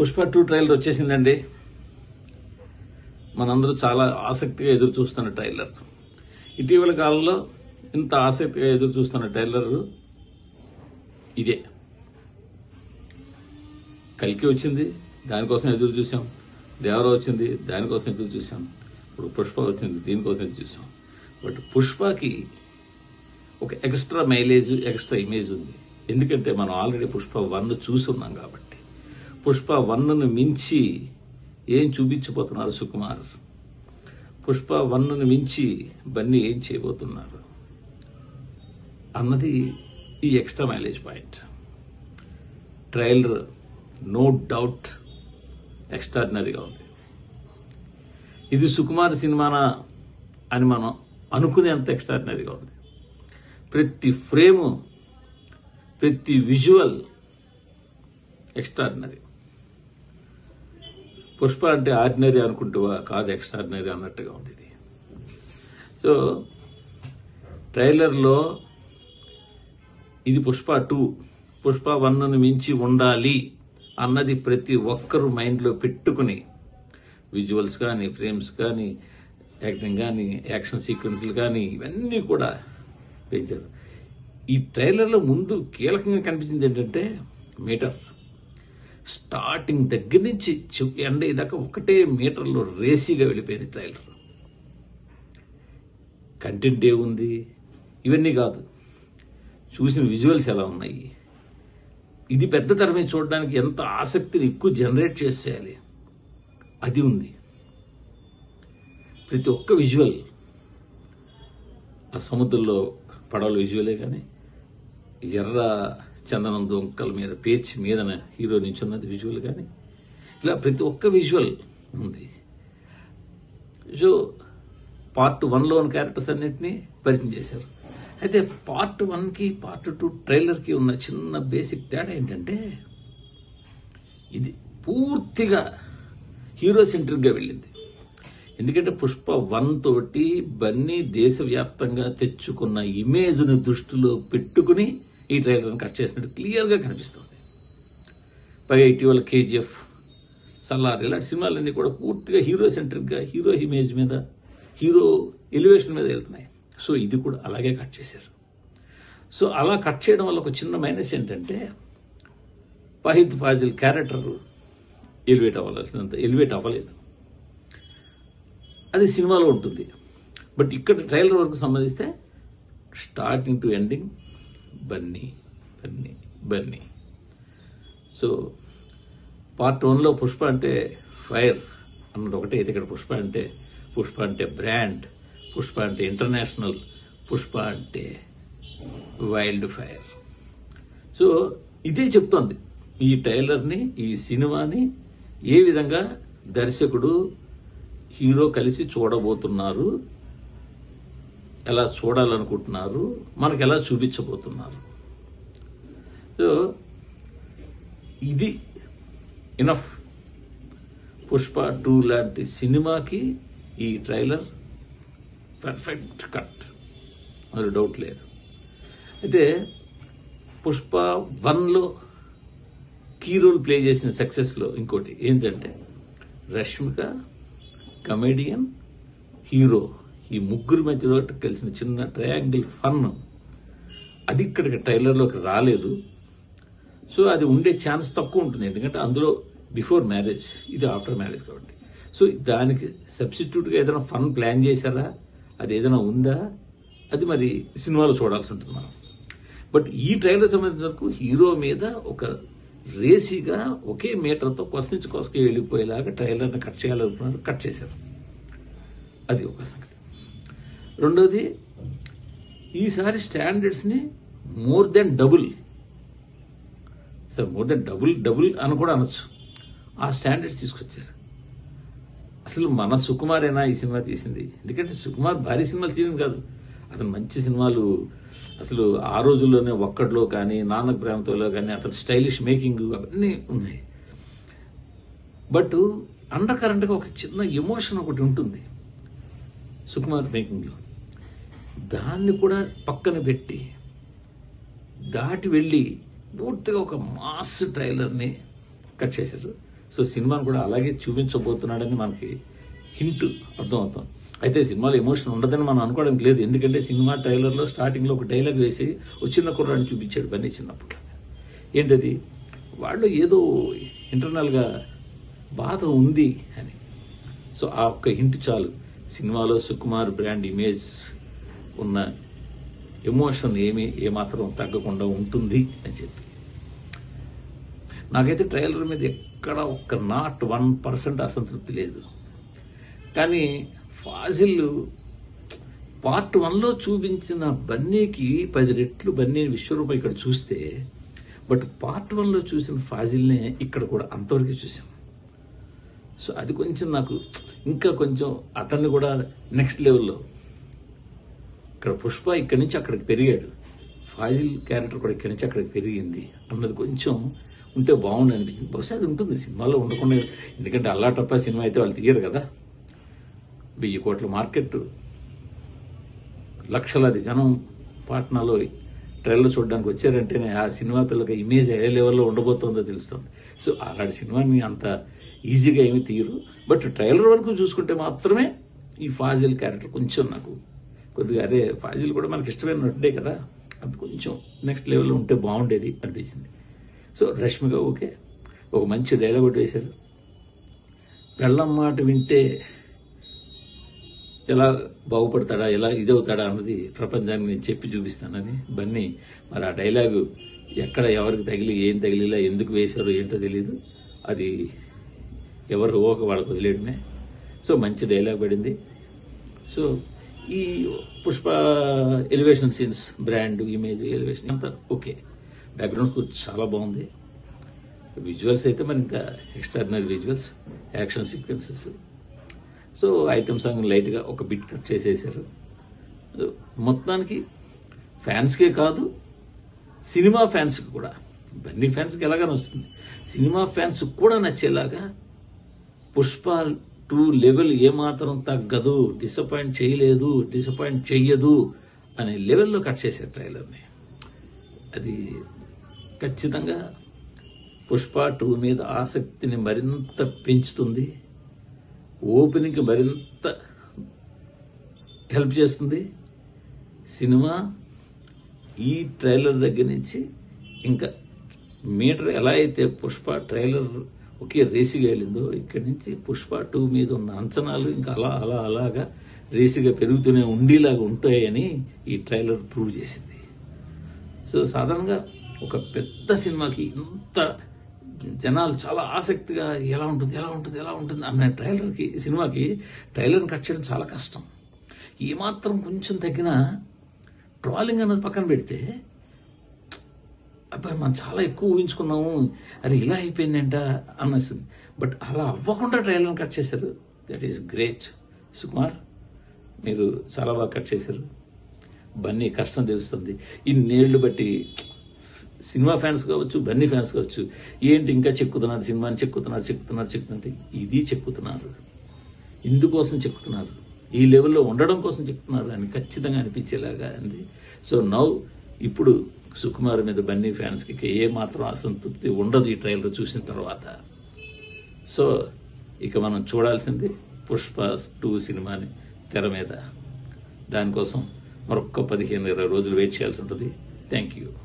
Pushpa two trailer వచ్చేసిందండి మనందరూ చాలా ఆసక్తిగా ఎదురు చూస్తున్న ట్రైలర్ ఇటీవల కాలంలో ఇంత ఆసక్తిగా ఎదురు చూస్తున్న ట్రైలర్ ఇదే కలికి వచ్చింది దానికోసం ఎదురు చూసాం దేవర వచ్చింది దానికోసం ఎదురు చూసాం ఇప్పుడు పుష్ప వచ్చింది దీనికోసం ఎదురు చూసాం బట్ పుష్పకి ఒక ఎక్స్ట్రా మైలేజ్ ఎక్స్ట్రా ఇమేజ్ ఉంది ఎందుకంటే మనం ఆల్రెడీ పుష్ప వన్ చూసున్నాం కాబట్టి పుష్ప వన్ను మించి ఏం చూపించబోతున్నారు సుకుమార్ పుష్ప వన్ను మించి బన్నీ ఏం చేయబోతున్నారు అన్నది ఈ extra mileage point trailer no doubt ఎక్స్ట్రాడినరీగా ఉంది ఇది సుకుమార్ సినిమానా అని మనం అనుకునేంత ఎక్స్ట్రాడినరీగా ఉంది ప్రతి ఫ్రేము ప్రతి విజువల్ ఎక్స్ట్రాడినరీ పుష్ప అంటే ఆర్డినరీ అనుకుంటువా కాదు ఎక్స్ట్రాడినరీ అన్నట్టుగా ఉంది ఇది సో ట్రైలర్లో ఇది పుష్ప టూ పుష్ప వన్ను మించి ఉండాలి అన్నది ప్రతి ఒక్కరు మైండ్లో పెట్టుకుని విజువల్స్ కానీ ఫ్రేమ్స్ కానీ యాక్టింగ్ కానీ యాక్షన్ సీక్వెన్స్లు కానీ ఇవన్నీ కూడా పెంచారు ఈ ట్రైలర్లో ముందు కీలకంగా కనిపించింది ఏంటంటే మీటర్ స్టార్టింగ్ దగ్గర నుంచి చి- ఎండ దాకా ఒకటే మీటర్లో రేసీగా వెళ్ళిపోయింది ట్రైలర్ కంటెంట్ ఏముంది ఇవన్నీ కాదు చూసిన విజువల్స్ ఎలా ఉన్నాయి ఇది పెద్ద తెర మీద చూడడానికి ఎంత ఆసక్తిని ఎక్కువ జనరేట్ చేసేయాలి అది ఉంది ప్రతి ఒక్క విజువల్ ఆ సముద్రంలో పడవల విజువలే కానీ ఎర్ర చందనం దొంకల మీద పేచి మీదన హీరో నించున్నది విజువల్ కానీ ఇలా ప్రతి ఒక్క విజువల్ ఉంది సో పార్ట్ వన్లో ఉన్న క్యారెక్టర్స్ అన్నింటినీ పరిచయం చేశారు అయితే పార్ట్ వన్కి పార్ట్ టూ ట్రైలర్కి ఉన్న చిన్న బేసిక్ తేడా ఏంటంటే ఇది పూర్తిగా హీరో సెంట్రిక్గా వెళ్ళింది ఎందుకంటే పుష్ప వన్ తోటి బన్నీ దేశవ్యాప్తంగా తెచ్చుకున్న ఇమేజ్ను దృష్టిలో పెట్టుకుని ఈ ట్రైలర్ని కట్ చేసినట్టు క్లియర్గా కనిపిస్తుంది పైగా ఇటీవల కేజీఎఫ్ సల్లార్ ఇలాంటి సినిమాలన్నీ కూడా పూర్తిగా హీరో సెంట్రిక్గా హీరో ఇమేజ్ మీద హీరో ఎలివేషన్ మీద వెళ్తున్నాయి సో ఇది కూడా అలాగే కట్ చేశారు సో అలా కట్ చేయడం వల్ల ఒక చిన్న మైనస్ ఏంటంటే ఫహీద్ ఫాజిల్ క్యారెక్టర్ ఎలివేట్ అవ్వాల్సినంత ఎలివేట్ అవ్వలేదు అది సినిమాలో ఉంటుంది బట్ ఇక్కడ ట్రైలర్ వరకు సంబంధిస్తే starting to ending Bunny Bunny Bunny so part వన్లో పుష్ప అంటే ఫైర్ అన్నది ఒకటే అయితే ఇక్కడ పుష్ప అంటే పుష్ప అంటే బ్రాండ్ పుష్ప అంటే ఇంటర్నేషనల్ పుష్ప అంటే వైల్డ్ ఫైర్ సో ఇదే చెప్తోంది ఈ ట్రైలర్ని ఈ సినిమాని ఏ విధంగా దర్శకుడు హీరో కలిసి చూడబోతున్నారు ఎలా చూడాలనుకుంటున్నారు మనకు ఎలా చూపించబోతున్నారు సో ఇది ఇనఫ్ పుష్ప టూ లాంటి సినిమాకి ఈ ట్రైలర్ పర్ఫెక్ట్ కట్ అందులో డౌట్ లేదు అయితే పుష్ప వన్లో కీ రోల్ ప్లే చేసిన సక్సెస్లో ఇంకోటి ఏంటంటే రష్మిక కమెడియన్ హీరో ఈ ముగ్గురు మధ్యలో కలిసిన చిన్న ట్రయాంగిల్ ఫన్ అది ఇక్కడికి ట్రైలర్లోకి రాలేదు సో అది ఉండే ఛాన్స్ తక్కువ ఉంటుంది ఎందుకంటే అందులో బిఫోర్ మ్యారేజ్ ఇది ఆఫ్టర్ మ్యారేజ్ కాబట్టి సో దానికి సబ్స్టిట్యూట్గా ఏదైనా ఫన్ ప్లాన్ చేశారా అది ఏదైనా ఉందా అది మరి సినిమాలో చూడాల్సి ఉంటుంది మనం బట్ ఈ ట్రైలర్ సంబంధించిన వరకు హీరో మీద ఒక రేసీగా ఒకే మీటర్తో కొసరించి కొసకి వెళ్ళిపోయేలాగా ట్రైలర్ని కట్ చేయాలనుకున్నారు కట్ చేశారు అది ఒక సంగతి రెండోది ఈసారి స్టాండర్డ్స్ని more than double sir more than double double అని కూడా అనొచ్చు ఆ స్టాండర్డ్స్ తీసుకొచ్చారు అసలు మన సుకుమారేనా ఈ సినిమా తీసింది ఎందుకంటే సుకుమార్ భారీ సినిమాలు తీయడం కాదు అతను మంచి సినిమాలు అసలు ఆ రోజుల్లోనే ఒక్కడిలో కానీ నాన్నకు ప్రేమతోలో కానీ అతని స్టైలిష్ మేకింగ్ అవన్నీ ఉన్నాయి బట్ అండర్ కరెంట్గా ఒక చిన్న ఎమోషన్ ఒకటి ఉంటుంది సుకుమార్ మేకింగ్లో దాన్ని కూడా పక్కన పెట్టి దాటి వెళ్ళి పూర్తిగా ఒక మాస్ ట్రైలర్ని కట్ చేశారు సో సినిమాను కూడా అలాగే చూపించబోతున్నాడని మనకి హింట్ అర్థమవుతాం అయితే సినిమాలో ఎమోషన్ ఉండదని మనం అనుకోవడానికి లేదు ఎందుకంటే సినిమా ట్రైలర్లో స్టార్టింగ్లో ఒక డైలాగ్ వేసి ఒక చిన్న కుర్రాడిని చూపించాడు బన్నీ చిన్నప్పుడు ఏంటది వాళ్ళు ఏదో ఇంటర్నల్గా బాధ ఉంది అని సో ఆ ఒక్క హింట్ చాలు సినిమాలో సుకుమార్ బ్రాండ్ ఇమేజ్ ఉన్న ఎమోషన్ ఏమి ఏమాత్రం తగ్గకుండా ఉంటుంది అని చెప్పి నాకైతే ట్రైలర్ మీద ఎక్కడ ఒక్క నాట్ వన్ పర్సెంట్ అసంతృప్తి లేదు కానీ ఫాజిల్ పార్ట్ వన్లో చూపించిన బన్నీకి పది రెట్లు బన్నీ విశ్వరూపం ఇక్కడ చూస్తే బట్ పార్ట్ వన్లో చూసిన ఫాజిల్నే ఇక్కడ కూడా అంతవరకు చూసాం సో అది కొంచెం నాకు ఇంకా కొంచెం అతన్ని కూడా నెక్స్ట్ లెవెల్లో ఇక్కడ పుష్ప ఇక్కడి నుంచి అక్కడికి పెరిగాడు ఫాజిల్ క్యారెక్టర్ కూడా ఇక్కడి నుంచి అక్కడికి పెరిగింది అన్నది కొంచెం ఉంటే బాగుండు అనిపించింది బహుశా అది ఉంటుంది సినిమాలో ఉండకుండా ఎందుకంటే అల్లాటప్ప సినిమా అయితే వాళ్ళు తీయరు కదా వెయ్యి కోట్ల మార్కెట్ లక్షలాది జనం పాట్నాలో ట్రైలర్ చూడడానికి వచ్చారంటేనే ఆ సినిమా పిల్లకి ఇమేజ్ ఏ లెవెల్లో ఉండబోతుందో తెలుస్తుంది సో అలాంటి సినిమాని అంత ఈజీగా ఏమీ తీయరు బట్ ట్రైలర్ వరకు చూసుకుంటే మాత్రమే ఈ ఫాజిల్ క్యారెక్టర్ కొంచెం నాకు కొద్దిగా అదే ఫాజిల్ కూడా మనకి ఇష్టమైన నటుడే కదా అది కొంచెం నెక్స్ట్ లెవెల్లో ఉంటే బాగుండేది అనిపించింది సో రష్మిక ఓకే ఒక మంచి డైలాగ్ ఒకటి వేశారు పెళ్ళం మాట వింటే ఎలా బాగుపడతాడా ఎలా ఇదవుతాడా అన్నది ప్రపంచానికి నేను చెప్పి చూపిస్తానని బన్నీ మరి ఆ డైలాగు ఎక్కడ ఎవరికి తగిలి ఏం తగిలిలా ఎందుకు వేశారో ఏంటో తెలియదు అది ఎవరు ఓక వాళ్ళకి వదిలేయడమే సో మంచి డైలాగ్ పడింది సో ఈ Pushpa elevation scenes brand image elevation అంతా ఓకే బ్యాక్గ్రౌండ్ స్కోర్ చాలా బాగుంది విజువల్స్ అయితే మరి ఇంకా extraordinary visuals action sequences so item song లైట్గా ఒక బిట్ కట్ చేసేసారు సో మొత్తానికి ఫ్యాన్స్కే కాదు సినిమా ఫ్యాన్స్కి కూడా బన్నీ ఫ్యాన్స్కి ఎలాగని వస్తుంది సినిమా ఫ్యాన్స్ కూడా నచ్చేలాగా పుష్ప టూ లెవెల్ ఏమాత్రం తగ్గదు డిసప్పాయింట్ చేయలేదు డిసప్పాయింట్ చెయ్యదు అనే లెవెల్లో కట్ చేశారు ట్రైలర్ని అది ఖచ్చితంగా పుష్ప టూ మీద ఆసక్తిని మరింత పెంచుతుంది ఓపెనింగ్ మరింత హెల్ప్ చేస్తుంది సినిమా ఈ ట్రైలర్ దగ్గర నుంచి ఇంకా మీటర్ ఎలా అయితే పుష్ప ట్రైలర్ ఒకే రేసిగా వెళ్ళిందో ఇక్కడి నుంచి పుష్ప టూ మీద ఉన్న అంచనాలు ఇంకా అలా అలా అలాగా రేసిగా పెరుగుతూనే ఉండేలాగా ఉంటాయని ఈ ట్రైలర్ ప్రూవ్ చేసింది సో సాధారణంగా ఒక పెద్ద సినిమాకి ఇంత జనాలు చాలా ఆసక్తిగా ఎలా ఉంటుంది ఎలా ఉంటుంది ఎలా ఉంటుంది అన్న ట్రైలర్కి సినిమాకి ట్రైలర్ని కట్ చేయడం చాలా కష్టం ఏమాత్రం కొంచెం తగ్గిన ట్రాలింగ్ అన్నది పక్కన పెడితే అబ్బాయి మనం చాలా ఎక్కువ ఊహించుకున్నాము అది ఇలా అయిపోయిందంట అనిస్తుంది బట్ అలా అవ్వకుండా ట్రైలర్ని కట్ చేశారు దట్ ఈస్ గ్రేట్ సుకుమార్ మీరు చాలా బాగా కట్ చేశారు బన్నీ కష్టం తెలుస్తుంది ఇన్నేళ్లు బట్టి సినిమా ఫ్యాన్స్ కావచ్చు బన్నీ ఫ్యాన్స్ కావచ్చు ఏంటి ఇంకా చెక్కుతున్నారు సినిమాని చెక్కుతున్నారు చెక్కుతున్నారు చెక్కుతుంటే ఇది చెక్కుతున్నారు ఇందుకోసం చెక్కుతున్నారు ఈ లెవెల్లో ఉండడం కోసం చెక్కుతున్నారు అని ఖచ్చితంగా అనిపించేలాగా ఉంది సో నౌ ఇప్పుడు సుకుమార్ మీద బన్నీ ఫ్యాన్స్కి ఇక ఏ మాత్రం అసంతృప్తి ఉండదు ఈ ట్రైలర్ చూసిన తర్వాత సో ఇక మనం చూడాల్సింది పుష్ప టూ సినిమాని తెర మీద దానికోసం మరొక్క పదిహేను ఇరవై రోజులు వెయిట్ చేయాల్సి ఉంటుంది థ్యాంక్ యూ